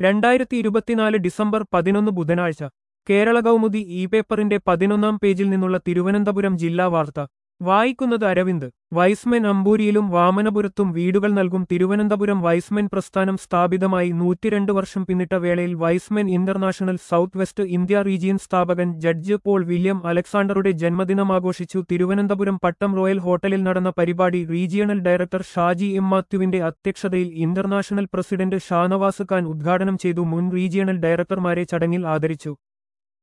രണ്ടായിരത്തി ഇരുപത്തിനാല് ഡിസംബർ പതിനൊന്ന് ബുധനാഴ്ച കേരള കൗമുദി ഇ പേപ്പറിന്റെ പതിനൊന്നാം പേജിൽ നിന്നുള്ള തിരുവനന്തപുരം ജില്ലാ വാർത്ത വായിക്കുന്നത് അരവിന്ദ് വൈസ്മെൻ അമ്പൂരിയിലും വാമനപുരത്തും വീടുകൾ നൽകും തിരുവനന്തപുരം വൈസ്മെൻ പ്രസ്ഥാനം സ്ഥാപിതമായി നൂറ്റിരണ്ട് വർഷം പിന്നിട്ട വേളയിൽ Y's Men international south west India region സ്ഥാപകൻ ജഡ്ജ് പോൾ വില്യം അലക്സാണ്ടറുടെ ജന്മദിനമാഘോഷിച്ചു തിരുവനന്തപുരം പട്ടം റോയൽ ഹോട്ടലിൽ നടന്ന പരിപാടി റീജിയണൽ ഡയറക്ടർ ഷാജി എം മാത്യുവിന്റെ അധ്യക്ഷതയിൽ ഇന്റർനാഷണൽ പ്രസിഡന്റ് ഷാനവാസ് ഖാൻ ഉദ്ഘാടനം ചെയ്തു മുൻ റീജിയണൽ ഡയറക്ടർമാരെ ചടങ്ങിൽ ആദരിച്ചു